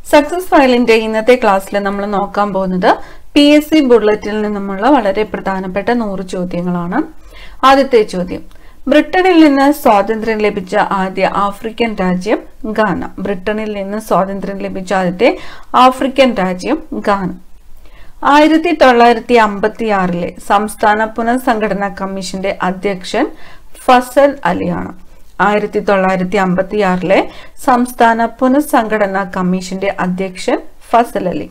success ഫയലിന്റെ ഇന്നത്തെ ക്ലാസ്സിൽ നമ്മൾ നോക്കാൻ പോകുന്നത് പി എസ് സി ബുള്ളറ്റിൽ നിന്നുമുള്ള വളരെ പ്രധാനപ്പെട്ട നൂറ് ചോദ്യങ്ങളാണ് ആദ്യത്തെ ചോദ്യം ബ്രിട്ടനിൽ നിന്ന് സ്വാതന്ത്ര്യം ലഭിച്ച ആദ്യ ആഫ്രിക്കൻ രാജ്യം ഗാന ബ്രിട്ടനിൽ നിന്ന് സ്വാതന്ത്ര്യം ലഭിച്ച ആദ്യത്തെ ആഫ്രിക്കൻ രാജ്യം ഗാന ആയിരത്തി തൊള്ളായിരത്തി അമ്പത്തി ആറിലെ സംസ്ഥാന പുനഃസംഘടനാ കമ്മീഷന്റെ അധ്യക്ഷൻ ഫസൽ അലിയാണ് ആയിരത്തി തൊള്ളായിരത്തി അമ്പത്തി ആറിലെ സംസ്ഥാന പുനഃസംഘടനാ കമ്മീഷന്റെ അധ്യക്ഷൻ ഫസൽ അലി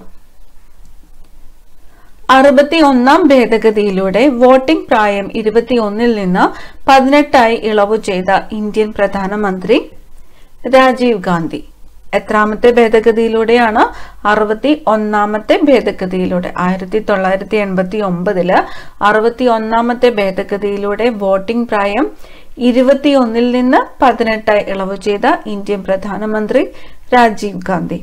അറുപത്തി ഒന്നാം ഭേദഗതിയിലൂടെ വോട്ടിംഗ് പ്രായം ഇരുപത്തിയൊന്നിൽ നിന്ന് പതിനെട്ടായി ഇളവ് ചെയ്ത ഇന്ത്യൻ പ്രധാനമന്ത്രി രാജീവ് ഗാന്ധി എത്രാമത്തെ ഭേദഗതിയിലൂടെയാണ് അറുപത്തി ഒന്നാമത്തെ ഭേദഗതിയിലൂടെ ആയിരത്തി തൊള്ളായിരത്തി എൺപത്തി ഒമ്പതില് അറുപത്തി ഒന്നാമത്തെ ഭേദഗതിയിലൂടെ വോട്ടിംഗ് പ്രായം ഇരുപത്തിയൊന്നിൽ നിന്ന് പതിനെട്ടായി ഇളവ് ചെയ്ത ഇന്ത്യൻ പ്രധാനമന്ത്രി രാജീവ് ഗാന്ധി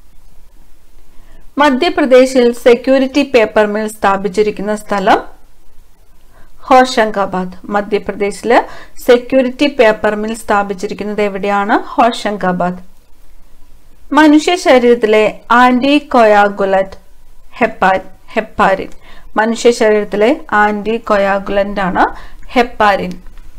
മധ്യപ്രദേശിൽ സെക്യൂരിറ്റി പേപ്പർ മിൽ സ്ഥാപിച്ചിരിക്കുന്ന സ്ഥലം ഹോഷങ്കാബാദ് മധ്യപ്രദേശില് സെക്യൂരിറ്റി പേപ്പർ മിൽ സ്ഥാപിച്ചിരിക്കുന്നത് എവിടെയാണ് ഹോഷങ്കാബാദ് മനുഷ്യ ശരീരത്തിലെ ആന്റി കൊയാഗുലറ്റ് ഹെപ്പാൻ ഹെപ്പാരിൻ മനുഷ്യ ശരീരത്തിലെ ആന്റി കൊയാഗുലന്റ് ആണ് ഹെപ്പാരിൻ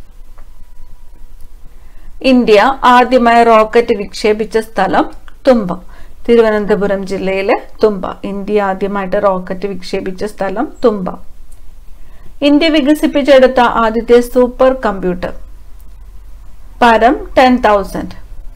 ഇന്ത്യ ആദ്യമായി റോക്കറ്റ് വിക്ഷേപിച്ച സ്ഥലം തുമ്പ തിരുവനന്തപുരം ജില്ലയിലെ തുമ്പ ഇന്ത്യ ആദ്യമായിട്ട് റോക്കറ്റ് വിക്ഷേപിച്ച സ്ഥലം തുമ്പ ഇന്ത്യ വികസിപ്പിച്ചെടുത്ത ആദ്യത്തെ super computer Param ten thousand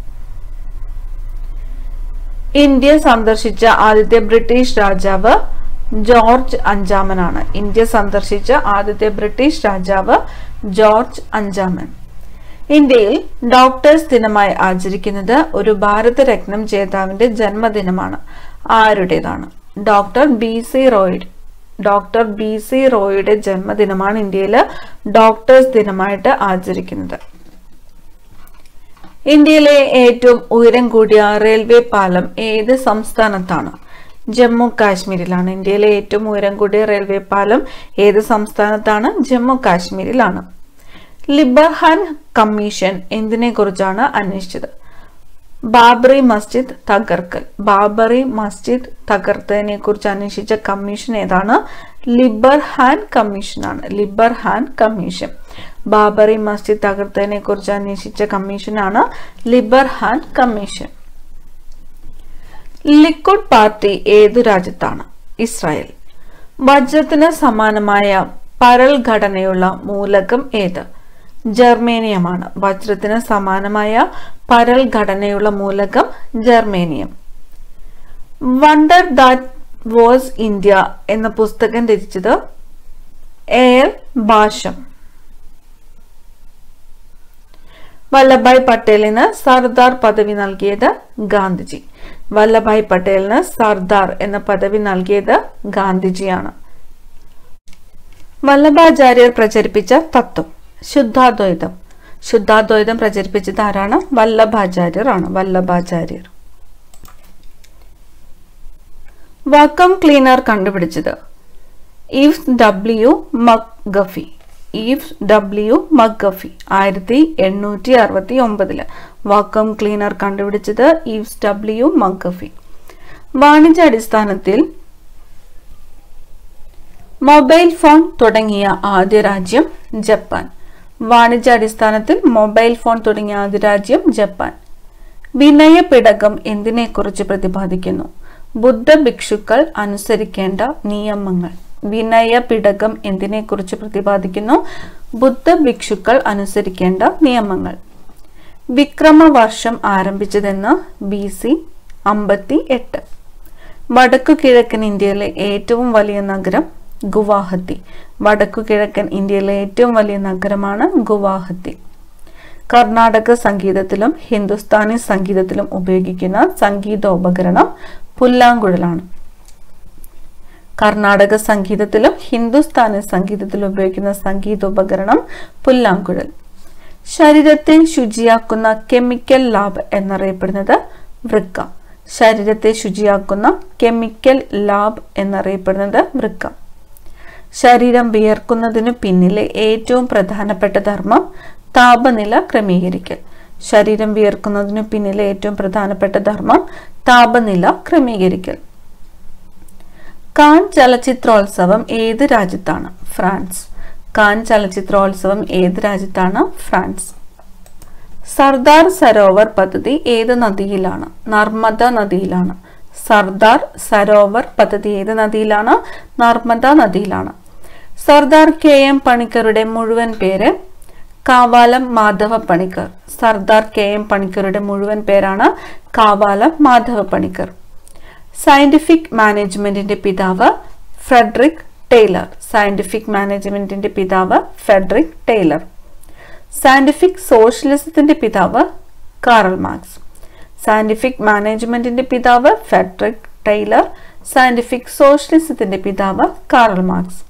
India സന്ദർശിച്ച ആദ്യത്തെ ബ്രിട്ടീഷ് രാജാവ് ജോർജ് അഞ്ചാമനാണ് ഇന്ത്യ സന്ദർശിച്ച ആദ്യത്തെ ബ്രിട്ടീഷ് രാജാവ് ജോർജ് അഞ്ചാമൻ ഇന്ത്യയിൽ ഡോക്ടേഴ്സ് ദിനമായി ആചരിക്കുന്നത് ഒരു ഭാരതരത്നം ജേതാവിന്റെ ജന്മദിനമാണ് ആരുടേതാണ് ഡോക്ടർ ബി സി റോയിഡ് ഡോക്ടർ ബി സി റോയുടെ ജന്മദിനമാണ് ഇന്ത്യയിൽ ഡോക്ടേഴ്സ് ദിനമായിട്ട് ആചരിക്കുന്നത് ഇന്ത്യയിലെ ഏറ്റവും ഉയരം കൂടിയ റെയിൽവേ പാലം ഏത് സംസ്ഥാനത്താണ് ജമ്മു കാശ്മീരിലാണ് ഇന്ത്യയിലെ ഏറ്റവും ഉയരം കൂടിയ റെയിൽവേ പാലം ഏത് സംസ്ഥാനത്താണ് ജമ്മു കാശ്മീരിലാണ് ലിബർഹാൻ കമ്മീഷൻ എന്തിനെ കുറിച്ചാണ് അന്വേഷിച്ചത് ബാബറി മസ്ജിദ് തകർക്കൽ ബാബറി മസ്ജിദ് തകർത്തതിനെ കുറിച്ച് അന്വേഷിച്ച കമ്മീഷൻ ഏതാണ് ലിബർഹാൻ കമ്മീഷനാണ് ലിബർഹാൻ കമ്മീഷൻ ബാബറി മസ്ജിദ് തകർത്തതിനെ കുറിച്ച് അന്വേഷിച്ച കമ്മീഷനാണ് ലിബർഹാൻ കമ്മീഷൻ ലിക്വിഡ് പാർട്ടി ഏതു രാജ്യത്താണ് ഇസ്രായേൽ വജ്രത്തിന് സമാനമായ പരൽ ഘടനയുള്ള മൂലകം ഏത് ജർമേനിയമാണ് വജ്രത്തിന് സമാനമായ പരൽ ഘടനയുള്ള മൂലകം germanium wonder that was India എന്ന പുസ്തകം രചിച്ചത് എയർ ഭാഷം വല്ലഭായ് പട്ടേലിന് സർദാർ പദവി നൽകിയത് ഗാന്ധിജി വല്ലഭായ് പട്ടേലിന് സർദാർ എന്ന പദവി നൽകിയത് ഗാന്ധിജിയാണ് വല്ലഭാചാര്യർ പ്രചരിപ്പിച്ച തത്വം ശുദ്ധാദ്വൈതം ശുദ്ധാദ്വൈതം പ്രചരിപ്പിച്ചത് ആരാണ് വല്ലഭാചാര്യർ ആണ് വല്ലഭാചാര്യർ വാക്കം ക്ലീനർ കണ്ടുപിടിച്ചത് Ives W McGaffey Ives W McGaffey ആയിരത്തി എണ്ണൂറ്റി അറുപത്തി ഒമ്പതില് വാക്കം ക്ലീനർ കണ്ടുപിടിച്ചത് ഈവ്സ് ഡബ്ല്യു മക്ഗഫി വാണിജ്യ അടിസ്ഥാനത്തിൽ മൊബൈൽ ഫോൺ തുടങ്ങിയ ആദ്യ രാജ്യം ജപ്പാൻ വാണിജ്യാടിസ്ഥാനത്തിൽ മൊബൈൽ ഫോൺ തുടങ്ങിയ ആദ്യ രാജ്യം ജപ്പാൻ വിനയ പിടകം എന്തിനെക്കുറിച്ച് പ്രതിപാദിക്കുന്നു ബുദ്ധ ഭിക്ഷുക്കൾ അനുസരിക്കേണ്ട നിയമങ്ങൾ വിനയ പിടകം എന്തിനെക്കുറിച്ച് പ്രതിപാദിക്കുന്നു ബുദ്ധ ഭിക്ഷുക്കൾ അനുസരിക്കേണ്ട നിയമങ്ങൾ വിക്രമവർഷം ആരംഭിച്ചതെന്ന് ബി സി അമ്പത്തി എട്ട് വടക്കു കിഴക്കൻ ഇന്ത്യയിലെ ഏറ്റവും വലിയ നഗരം ഗുവാഹത്തി വടക്കു കിഴക്കൻ ഇന്ത്യയിലെ ഏറ്റവും വലിയ നഗരമാണ് ഗുവാഹത്തി കർണാടക സംഗീതത്തിലും ഹിന്ദുസ്ഥാനി സംഗീതത്തിലും ഉപയോഗിക്കുന്ന സംഗീതോപകരണം പുല്ലാങ്കുഴലാണ് കർണാടക സംഗീതത്തിലും ഹിന്ദുസ്ഥാനി സംഗീതത്തിലും ഉപയോഗിക്കുന്ന സംഗീതോപകരണം പുല്ലാങ്കുഴൽ ശരീരത്തെ ശുചിയാക്കുന്ന കെമിക്കൽ ലാബ് എന്നറിയപ്പെടുന്നത് വൃക്ക ശരീരത്തെ ശുചിയാക്കുന്ന കെമിക്കൽ ലാബ് എന്നറിയപ്പെടുന്നത് വൃക്ക ശരീരം വിയർക്കുന്നതിനു പിന്നിലെ ഏറ്റവും പ്രധാനപ്പെട്ട ധർമ്മം താപനില ക്രമീകരിക്കൽ ശരീരം വിയർക്കുന്നതിനു പിന്നിലെ ഏറ്റവും പ്രധാനപ്പെട്ട ധർമ്മം താപനില ക്രമീകരിക്കൽ കാൻ ചലച്ചിത്രോത്സവം ഏത് രാജ്യത്താണ് ഫ്രാൻസ് കാൻ ചലച്ചിത്രോത്സവം ഏത് രാജ്യത്താണ് ഫ്രാൻസ് സർദാർ സരോവർ പദ്ധതി ഏത് നദിയിലാണ് നർമ്മദ നദിയിലാണ് സർദാർ സരോവർ പദ്ധതി ഏത് നദിയിലാണ് നർമ്മദ നദിയിലാണ് സർദാർ കെ എം പണിക്കരുടെ മുഴുവൻ പേര് കാവാലം മാധവ പണിക്കർ സർദാർ കെ എം പണിക്കരുടെ മുഴുവൻ പേരാണ് കാവാലം മാധവ പണിക്കർ സയന്റിഫിക് മാനേജ്മെന്റിന്റെ പിതാവ് ഫ്രെഡറിക് ടൈലർ സയന്റിഫിക് മാനേജ്മെന്റിന്റെ പിതാവ് ഫ്രെഡറിക് ടൈലർ സയന്റിഫിക് സോഷ്യലിസത്തിന്റെ പിതാവ് കാറൽ മാർക്സ് സയന്റിഫിക് മാനേജ്മെന്റിന്റെ പിതാവ് ഫെഡറിക് ടൈലർ സയന്റിഫിക് സോഷ്യലിസത്തിന്റെ പിതാവ് കാറൽ മാർക്സ്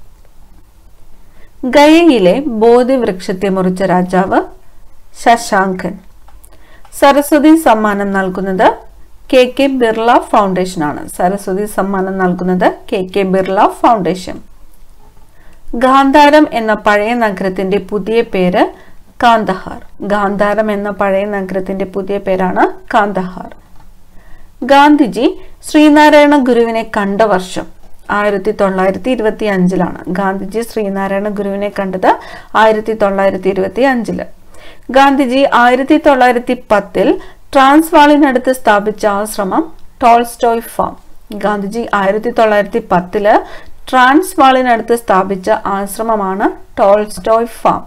ഗയയിലെ ബോധിവൃക്ഷത്തെ മുറിച്ച രാജാവ് ശശാങ്കൻ സരസ്വതി സമ്മാനം നൽകുന്നത് കെ കെ ബിർള ഫൗണ്ടേഷൻ ആണ് സരസ്വതി സമ്മാനം നൽകുന്നത് കെ കെ ബിർള ഫൗണ്ടേഷൻ ഗാന്ധാരം എന്ന പഴയ നഗരത്തിന്റെ പുതിയ പേര് കാന്തഹാർ ഗാന്ധാരം എന്ന പഴയ നഗരത്തിന്റെ പുതിയ പേരാണ് കാന്തഹാർ ഗാന്ധിജി ശ്രീനാരായണ ഗുരുവിനെ കണ്ട വർഷം ആയിരത്തി തൊള്ളായിരത്തി ഇരുപത്തി അഞ്ചിലാണ് ഗാന്ധിജി ശ്രീനാരായണ ഗുരുവിനെ കണ്ടത് ആയിരത്തി തൊള്ളായിരത്തി ഇരുപത്തി അഞ്ചില് ഗാന്ധിജി ആയിരത്തി തൊള്ളായിരത്തി പത്തിൽ ട്രാൻസ്വാളിനടുത്ത് സ്ഥാപിച്ച ആശ്രമം ടോൾസ്റ്റോയ് ഫാം ഗാന്ധിജി ആയിരത്തി തൊള്ളായിരത്തി പത്തില് ട്രാൻസ്വാളിനടുത്ത് സ്ഥാപിച്ച ആശ്രമമാണ് Tolstoy farm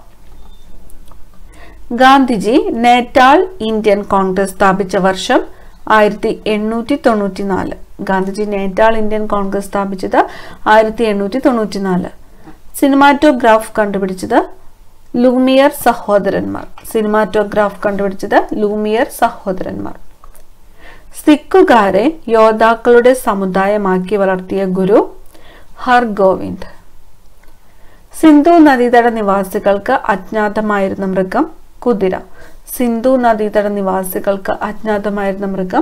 Gandhiji Natal Indian Congress സ്ഥാപിച്ച വർഷം ആയിരത്തി എണ്ണൂറ്റി തൊണ്ണൂറ്റി നാല് ഗാന്ധിജി നേറ്റാൾ ഇന്ത്യൻ കോൺഗ്രസ് സ്ഥാപിച്ചത് ആയിരത്തി എണ്ണൂറ്റി തൊണ്ണൂറ്റി നാല് സിനിമാറ്റോഗ്രാഫ് കണ്ടുപിടിച്ചത് ലൂമിയർ സഹോദരന്മാർ സിനിമാറ്റോഗ്രാഫ് കണ്ടുപിടിച്ചത് ലൂമിയർ സഹോദരന്മാർ സിഖുകാരെ യോദ്ധാക്കളുടെ സമുദായമാക്കി വളർത്തിയ ഗുരു ഹർഗോവിന്ദ് സിന്ധു നദീതട നിവാസികൾക്ക് അജ്ഞാതമായിരുന്ന മൃഗം കുതിര സിന്ധു നദീതട നിവാസികൾക്ക് അജ്ഞാതമായിരുന്ന മൃഗം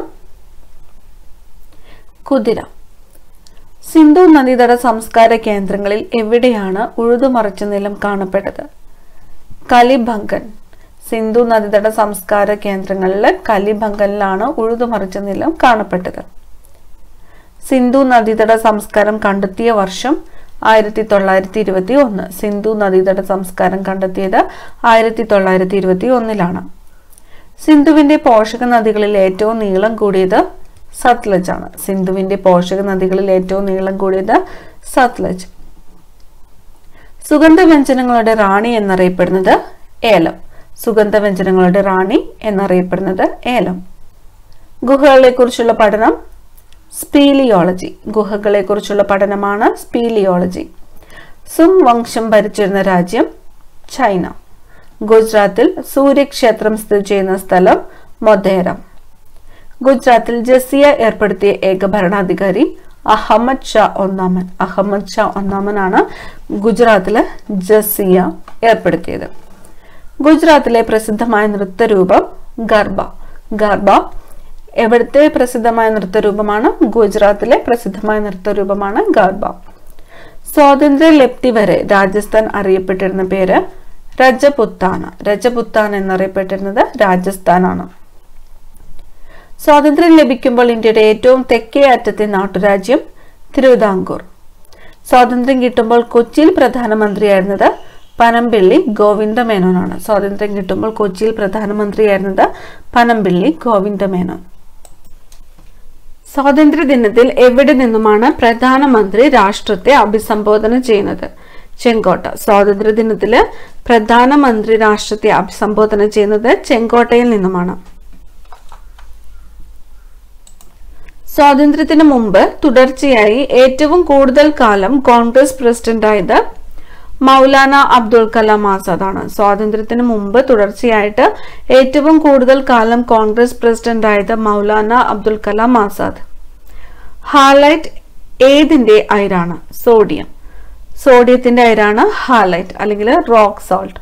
കുതിര സിന്ധു നദീതട സംസ്കാര കേന്ദ്രങ്ങളിൽ എവിടെയാണ് ഉഴുതുമറിച്ച നിലം കാണപ്പെട്ടത് കലിഭങ്കൻ സിന്ധു നദീതട സംസ്കാര കേന്ദ്രങ്ങളിൽ കലിഭങ്കനിലാണ് ഉഴുതുമറിച്ച നിലം കാണപ്പെട്ടത് സിന്ധു നദീതട സംസ്കാരം കണ്ടെത്തിയ വർഷം ആയിരത്തി തൊള്ളായിരത്തി ഇരുപത്തി ഒന്ന് സിന്ധു നദീതട സംസ്കാരം കണ്ടെത്തിയത് ആയിരത്തി തൊള്ളായിരത്തി ഇരുപത്തി ഒന്നിലാണ് സിന്ധുവിന്റെ പോഷക നദികളിൽ ഏറ്റവും നീളം കൂടിയത് സത്ലജ് ആണ് സിന്ധുവിന്റെ പോഷക നദികളിൽ ഏറ്റവും നീളം കൂടിയത് സത്ലജ് സുഗന്ധവ്യഞ്ജനങ്ങളുടെ റാണി എന്നറിയപ്പെടുന്നത് ഏലം സുഗന്ധവ്യഞ്ജനങ്ങളുടെ റാണി എന്നറിയപ്പെടുന്നത് ഏലം ഗുഹകളെ കുറിച്ചുള്ള പഠനം സ്പീലിയോളജി ഗുഹകളെ കുറിച്ചുള്ള പഠനമാണ് സ്പീലിയോളജി സും വംശം ഭരിച്ചിരുന്ന രാജ്യം ചൈന ഗുജറാത്തിൽ സൂര്യക്ഷേത്രം സ്ഥിതി ചെയ്യുന്ന സ്ഥലം മൊധേരം ഗുജറാത്തിൽ ജസിയ ഏർപ്പെടുത്തിയ ഏക ഭരണാധികാരി അഹമ്മദ് ഷാ ഒന്നാമൻ അഹമ്മദ് ഷാ ഒന്നാമനാണ് ഗുജറാത്തിലെ ജസിയ ഏർപ്പെടുത്തിയത് ഗുജറാത്തിലെ പ്രസിദ്ധമായ നൃത്തരൂപം ഗർബ ഗർബ എവിടുത്തെ പ്രസിദ്ധമായ നൃത്തരൂപമാണ് ഗുജറാത്തിലെ പ്രസിദ്ധമായ നൃത്തരൂപമാണ് ഗർബ സ്വാതന്ത്ര്യ ലബ്ധി വരെ രാജസ്ഥാൻ അറിയപ്പെട്ടിരുന്ന പേര് രജപുത്താന രജപുത്താൻ എന്നറിയപ്പെട്ടിരുന്നത് രാജസ്ഥാനാണ് സ്വാതന്ത്ര്യം ലഭിക്കുമ്പോൾ ഇന്ത്യയുടെ ഏറ്റവും തെക്കേ അറ്റത്തെ നാട്ടുരാജ്യം തിരുവിതാംകൂർ സ്വാതന്ത്ര്യം കിട്ടുമ്പോൾ കൊച്ചിയിൽ പ്രധാനമന്ത്രിയായിരുന്നത് പനമ്പിള്ളി ഗോവിന്ദ മേനോനാണ് സ്വാതന്ത്ര്യം കിട്ടുമ്പോൾ കൊച്ചിയിൽ പ്രധാനമന്ത്രിയായിരുന്നത് പനമ്പിള്ളി ഗോവിന്ദ മേനോൻ സ്വാതന്ത്ര്യ ദിനത്തിൽ എവിടെ നിന്നുമാണ് പ്രധാനമന്ത്രി രാഷ്ട്രത്തെ അഭിസംബോധന ചെയ്യുന്നത് ചെങ്കോട്ട സ്വാതന്ത്ര്യ ദിനത്തില് പ്രധാനമന്ത്രി രാഷ്ട്രത്തെ അഭിസംബോധന ചെയ്യുന്നത് ചെങ്കോട്ടയിൽ നിന്നുമാണ് സ്വാതന്ത്ര്യത്തിന് മുമ്പ് തുടർച്ചയായി ഏറ്റവും കൂടുതൽ കാലം കോൺഗ്രസ് പ്രസിഡന്റായത് മൗലാന അബ്ദുൽ കലാം ആസാദ് ആണ് സ്വാതന്ത്ര്യത്തിന് മുമ്പ് തുടർച്ചയായിട്ട് ഏറ്റവും കൂടുതൽ കാലം കോൺഗ്രസ് പ്രസിഡന്റ് ആയത് മൗലാന അബ്ദുൽ കലാം ആസാദ് ഹാലൈറ്റ് ഏതിന്റെ അയരാണ് സോഡിയം സോഡിയത്തിന്റെ അയരാണ് ഹാലൈറ്റ് അല്ലെങ്കിൽ റോക്ക് സോൾട്ട്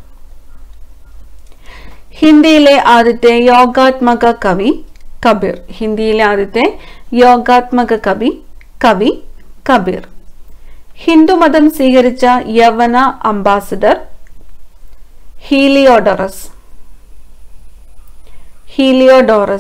ഹിന്ദിയിലെ ആദ്യത്തെ യോഗാത്മക കവി കബീർ ഹിന്ദിയിലെ ആദ്യത്തെ യോഗാത്മക കവി കവി കബീർ ഹിന്ദുമതം സ്വീകരിച്ച യവന അംബാസിഡർ ഹീലിയോഡറസ് ഹീലിയോഡോറസ്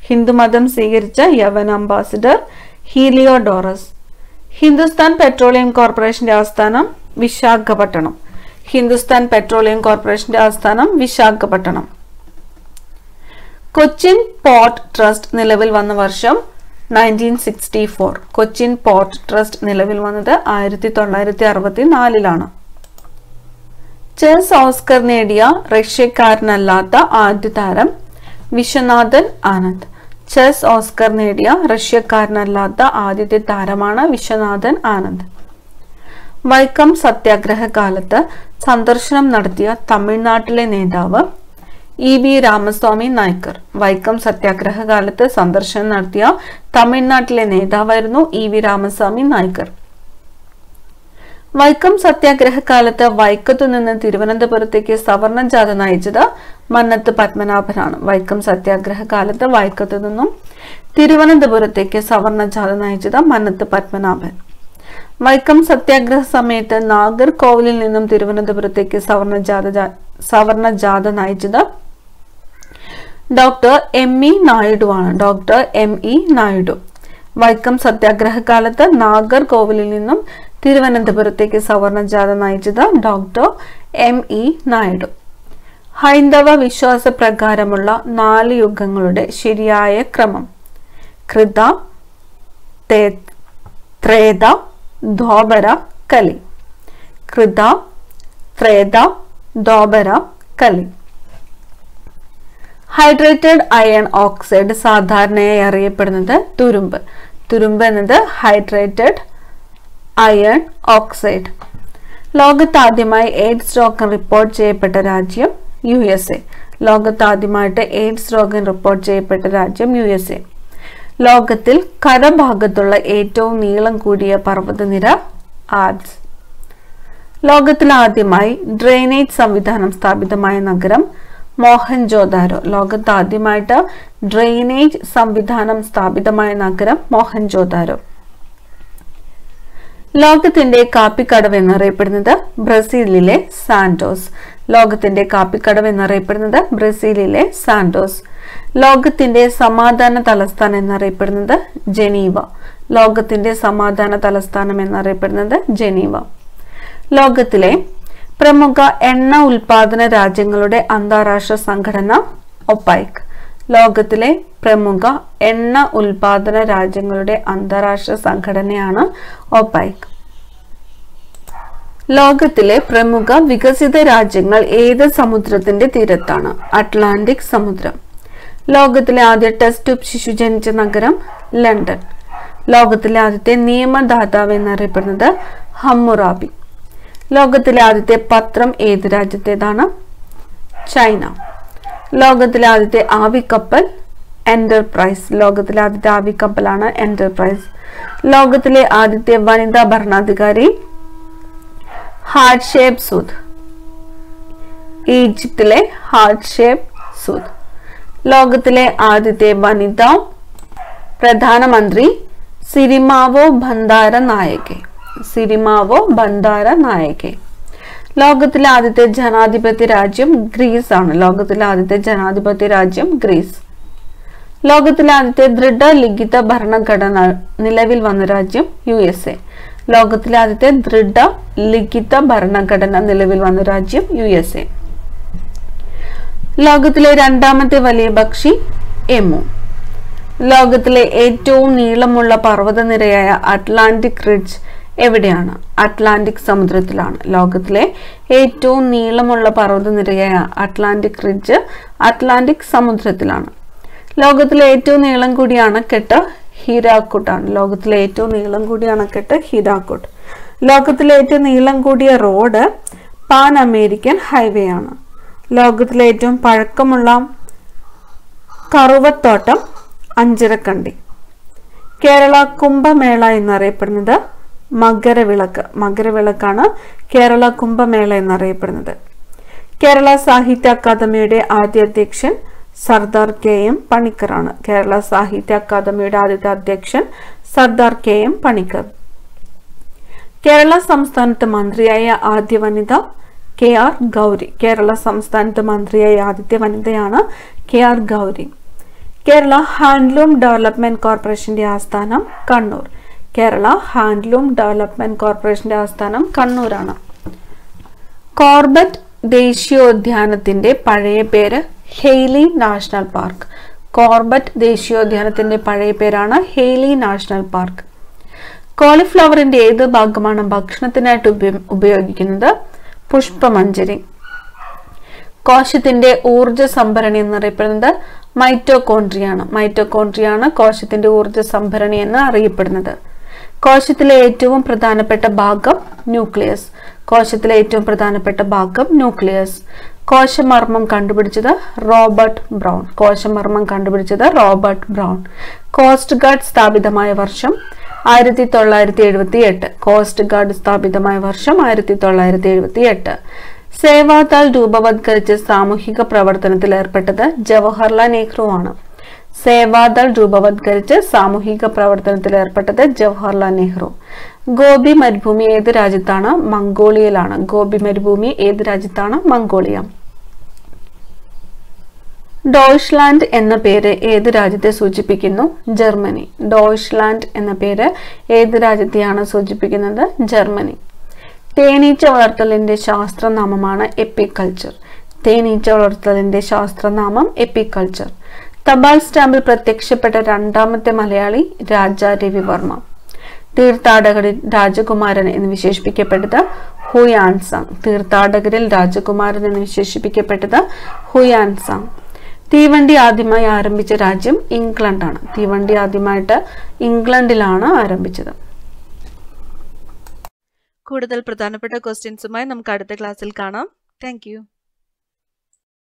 ഹിന്ദുമതം സ്വീകരിച്ച യവൻ അംബാസിഡർ ഹീലിയോഡോറസ് ഹിന്ദുസ്ഥാൻ പെട്രോളിയം കോർപ്പറേഷന്റെ ആസ്ഥാനം വിശാഖപട്ടണം ഹിന്ദുസ്ഥാൻ പെട്രോളിയം കോർപ്പറേഷന്റെ ആസ്ഥാനം വിശാഖപട്ടണം കൊച്ചിൻ പോർട്ട് ട്രസ്റ്റ് നിലവിൽ വന്ന വർഷം nineteen sixty four Cochin port trust നിലവിൽ വന്നത് ആയിരത്തി തൊള്ളായിരത്തി അറുപത്തി നാലിലാണ് ചെസ് ഓസ്കർ നേടിയ റഷ്യക്കാരനല്ലാത്ത ആദ്യ താരം വിശ്വനാഥൻ ആനന്ദ് ചെസ് ഓസ്കർ നേടിയ റഷ്യക്കാരനല്ലാത്ത ആദ്യത്തെ താരമാണ് വിശ്വനാഥൻ ആനന്ദ് വൈക്കം സത്യാഗ്രഹ കാലത്ത് സന്ദർശനം നടത്തിയ തമിഴ്നാട്ടിലെ നേതാവ് ഇ വി രാമസ്വാമി നായ്ക്കർ വൈക്കം സത്യാഗ്രഹ കാലത്ത് സന്ദർശനം നടത്തിയ തമിഴ്നാട്ടിലെ നേതാവായിരുന്നു ഇ വി രാമസ്വാമി നായ്ക്കർ വൈക്കം സത്യാഗ്രഹ കാലത്ത് വൈക്കത്തു നിന്ന് തിരുവനന്തപുരത്തേക്ക് സവർണ ജാഥ നയിച്ചത് മന്നത്ത് പത്മനാഭനാണ് വൈക്കം സത്യാഗ്രഹ കാലത്ത് വൈക്കത്തു നിന്നും തിരുവനന്തപുരത്തേക്ക് സവർണ ജാഥ നയിച്ചത് മന്നത്ത് പത്മനാഭൻ വൈക്കം സത്യാഗ്രഹ സമയത്ത് നാഗർകോവിലിൽ നിന്നും തിരുവനന്തപുരത്തേക്ക് സവർണ ജാഥ ജാ- സവർണ ജാഥ നയിച്ചത് ഡോക്ടർ എം ഇ നായിഡു ആണ് doctor M E Naidu Vaikom Satyagraha കാലത്ത് നാഗർകോവിലിൽ നിന്നും തിരുവനന്തപുരത്തേക്ക് സവർണ ജാഥ നയിച്ചത് ഡോക്ടർ എം ഇ നായിഡു ഹൈന്ദവ വിശ്വാസ പ്രകാരമുള്ള നാല് യുഗങ്ങളുടെ ശരിയായ ക്രമം കൃത തേ- ത്രേത ദ്വാപര കലി കൃത ത്രേത ദ്വാപര കലി ഹൈഡ്രേറ്റഡ് അയൺ ഓക്സൈഡ് സാധാരണയായി അറിയപ്പെടുന്നത് തുരുമ്പ് തുരുമ്പ് എന്നത് ഹൈഡ്രേറ്റഡ് അയൺ ഓക്സൈഡ് ലോകത്താദ്യമായി എയ്ഡ്സ് രോഗം റിപ്പോർട്ട് ചെയ്യപ്പെട്ട രാജ്യം യു എസ് എ ലോകത്താദ്യമായിട്ട് എയ്ഡ്സ് രോഗം റിപ്പോർട്ട് ചെയ്യപ്പെട്ട രാജ്യം യു എസ് എ ലോകത്തിൽ കരഭാഗത്തുള്ള ഏറ്റവും നീളം കൂടിയ പർവ്വതനിര ആൽപ്സ് ലോകത്തിൽ ആദ്യമായി ഡ്രെയിനേജ് സംവിധാനം സ്ഥാപിതമായ നഗരം മോഹൻജോദാരോ ലോകത്ത് ആദ്യമായിട്ട് ഡ്രെയിനേജ് സംവിധാനം സ്ഥാപിതമായ നഗരം മോഹൻജോദാരോ ലോകത്തിന്റെ കാപ്പിക്കടവ് എന്നറിയപ്പെടുന്നത് ബ്രസീലിലെ സാന്റോസ് ലോകത്തിന്റെ കാപ്പിക്കടവ് എന്നറിയപ്പെടുന്നത് ബ്രസീലിലെ സാന്റോസ് ലോകത്തിന്റെ സമാധാന തലസ്ഥാനം എന്നറിയപ്പെടുന്നത് ജനീവ ലോകത്തിന്റെ സമാധാന തലസ്ഥാനം എന്നറിയപ്പെടുന്നത് ജനീവ ലോകത്തിലെ പ്രമുഖ എണ്ണ ഉൽപാദന രാജ്യങ്ങളുടെ അന്താരാഷ്ട്ര സംഘടന ഒപൈക് ലോകത്തിലെ പ്രമുഖ എണ്ണ ഉൽപാദന രാജ്യങ്ങളുടെ അന്താരാഷ്ട്ര സംഘടനയാണ് ഒപൈക് ലോകത്തിലെ പ്രമുഖ വികസിത രാജ്യങ്ങൾ ഏത് സമുദ്രത്തിന്റെ തീരത്താണ് അറ്റ്ലാന്റിക് സമുദ്രം ലോകത്തിലെ ആദ്യ ടെസ്റ്റ് ട്യൂബ് ശിശു ജനിച്ച നഗരം ലണ്ടൻ ലോകത്തിലെ ആദ്യത്തെ നിയമദാതാവ് എന്നറിയപ്പെടുന്നത് ഹമ്മുറാബി ലോകത്തിലെ ആദ്യത്തെ പത്രം ഏത് രാജ്യത്തേതാണ് ചൈന ലോകത്തിലെ ആദ്യത്തെ ആവിക്കപ്പൽ എന്റർപ്രൈസ് ലോകത്തിലെ ആദ്യത്തെ ആവിക്കപ്പലാണ് എന്റർപ്രൈസ് ലോകത്തിലെ ആദ്യത്തെ വനിതാ ഭരണാധികാരി ഹാർഡ് ഷേപ്പ് സൂദ് ഈജിപ്തിലെ ഹാർഡ് ഷേപ്പ് സൂദ് ലോകത്തിലെ ആദ്യത്തെ വനിതാ പ്രധാനമന്ത്രി സിരിമാവോ ഭണ്ഡാര നായകെ സിരിമാവോ ഭണ്ഡാര നായകെ ലോകത്തിലെ ആദ്യത്തെ ജനാധിപത്യ രാജ്യം ഗ്രീസ് ആണ് ലോകത്തിലെ ആദ്യത്തെ ജനാധിപത്യ രാജ്യം ഗ്രീസ് ലോകത്തിലെ ആദ്യത്തെ ദൃഢലിഖിത ഭരണഘടന നിലവിൽ വന്ന രാജ്യം യു എസ് എ ലോകത്തിലെ ആദ്യത്തെ ദൃഢ ലിഖിത ഭരണഘടന നിലവിൽ വന്ന രാജ്യം യു എസ് എ ലോകത്തിലെ രണ്ടാമത്തെ വലിയ പക്ഷി എമു ലോകത്തിലെ ഏറ്റവും നീളമുള്ള പർവ്വതനിരയായ അറ്റ്ലാന്റിക് റിഡ്ജ് എവിടെയാണ് അറ്റ്ലാന്റിക് സമുദ്രത്തിലാണ് ലോകത്തിലെ ഏറ്റവും നീളമുള്ള പർവ്വതനിരയായ അറ്റ്ലാന്റിക് റിഡ്ജ് അറ്റ്ലാന്റിക് സമുദ്രത്തിലാണ് ലോകത്തിലെ ഏറ്റവും നീളം കൂടിയ അണക്കെട്ട് ഹീരാക്കുട്ടാണ് ലോകത്തിലെ ഏറ്റവും നീളം കൂടിയ അണക്കെട്ട് ഹീരാക്കുട്ട് ലോകത്തിലെ ഏറ്റവും നീളം കൂടിയ റോഡ് പാൻ അമേരിക്കൻ ഹൈവേ ആണ് ലോകത്തിലെ ഏറ്റവും പഴക്കമുള്ള കറുവത്തോട്ടം അഞ്ചരക്കണ്ടി കേരള കുംഭമേള എന്നറിയപ്പെടുന്നത് മകരവിളക്ക് മകരവിളക്കാണ് കേരള കുംഭമേള എന്നറിയപ്പെടുന്നത് കേരള സാഹിത്യ അക്കാദമിയുടെ ആദ്യ അധ്യക്ഷൻ സർദാർ കെ എം പണിക്കറാണ് കേരള സാഹിത്യ അക്കാദമിയുടെ ആദ്യത്തെ അധ്യക്ഷൻ സർദാർ കെ എം പണിക്കർ കേരള സംസ്ഥാനത്ത് മന്ത്രിയായ ആദ്യ വനിത കെ ആർ ഗൗരി കേരള സംസ്ഥാനത്ത് മന്ത്രിയായ ആദ്യത്തെ വനിതയാണ് K R Gowri Kerala handloom development കോർപ്പറേഷന്റെ ആസ്ഥാനം കണ്ണൂർ കേരള ഹാൻഡ്ലൂം ഡെവലപ്മെന്റ് കോർപ്പറേഷന്റെ ആസ്ഥാനം കണ്ണൂരാണ് കോർബറ്റ് ദേശീയോദ്യാനത്തിന്റെ പഴയ പേര് ഹെയ്ലി നാഷണൽ പാർക്ക് കോർബറ്റ് ദേശീയോദ്യാനത്തിന്റെ പഴയ പേരാണ് ഹെയ്ലി നാഷണൽ പാർക്ക് കോളിഫ്ലവറിന്റെ ഏത് ഭാഗമാണ് ഭക്ഷണത്തിനായിട്ട് ഉപയോ- ഉപയോഗിക്കുന്നത് പുഷ്പമഞ്ജരി കോശത്തിന്റെ ഊർജ സംഭരണി എന്നറിയപ്പെടുന്നത് മൈറ്റോകോൺട്രിയാണ് മൈറ്റോകോൺട്രിയാണ് കോശത്തിന്റെ ഊർജ സംഭരണി എന്ന് അറിയപ്പെടുന്നത് കോശത്തിലെ ഏറ്റവും പ്രധാനപ്പെട്ട ഭാഗം ന്യൂക്ലിയസ് കോശത്തിലെ ഏറ്റവും പ്രധാനപ്പെട്ട ഭാഗം ന്യൂക്ലിയസ് കോശമർമ്മം കണ്ടുപിടിച്ചത് റോബർട്ട് ബ്രൗൺ കോശമർമ്മം കണ്ടുപിടിച്ചത് റോബർട്ട് ബ്രൗൺ കോസ്റ്റ് ഗാർഡ് സ്ഥാപിതമായ വർഷം ആയിരത്തി തൊള്ളായിരത്തി എഴുപത്തി എട്ട് കോസ്റ്റ് ഗാർഡ് സ്ഥാപിതമായ വർഷം ആയിരത്തി തൊള്ളായിരത്തി എഴുപത്തി എട്ട് സേവാദാൽ രൂപവത്കരിച്ച് സാമൂഹിക പ്രവർത്തനത്തിൽ ഏർപ്പെട്ടത് ജവഹർലാൽ നെഹ്റു ആണ് സേവാദൾ രൂപവത്കരിച്ച് സാമൂഹിക പ്രവർത്തനത്തിൽ ഏർപ്പെട്ടത് ജവഹർലാൽ നെഹ്റു ഗോപി മരുഭൂമി ഏത് രാജ്യത്താണ് മംഗോളിയയിലാണ് ഗോപി മരുഭൂമി ഏത് രാജ്യത്താണ് മംഗോളിയ ഡോയ്ഷ്ലാൻഡ് എന്ന പേര് ഏത് രാജ്യത്തെ സൂചിപ്പിക്കുന്നു ജർമ്മനി ഡോയ്ഷ്ലാൻഡ് എന്ന പേര് ഏത് രാജ്യത്തെയാണ് സൂചിപ്പിക്കുന്നത് ജർമ്മനി തേനീച്ച വളർത്തലിന്റെ ശാസ്ത്രനാമമാണ് എപ്പിക്കൾച്ചർ തേനീച്ച വളർത്തലിന്റെ ശാസ്ത്രനാമം എപ്പിക്കൾച്ചർ തപാൽ സ്റ്റാമ്പിൽ പ്രത്യക്ഷപ്പെട്ട രണ്ടാമത്തെ മലയാളി രാജ രവിവർമ്മ തീർത്ഥാടകരിൽ രാജകുമാരൻ എന്ന് വിശേഷിപ്പിക്കപ്പെട്ടത് ഹുയാൻസാങ് തീർത്ഥാടകരിൽ രാജകുമാരൻ എന്ന് വിശേഷിപ്പിക്കപ്പെട്ടത് ഹുയാൻസാങ് തീവണ്ടി ആദ്യമായി ആരംഭിച്ച രാജ്യം ഇംഗ്ലണ്ടാണ് തീവണ്ടി ആദ്യമായിട്ട് ഇംഗ്ലണ്ടിലാണ് ആരംഭിച്ചത് കൂടുതൽ പ്രധാനപ്പെട്ട ക്വസ്റ്റ്യൻസുമായി നമുക്ക് അടുത്ത ക്ലാസ്സിൽ കാണാം താങ്ക്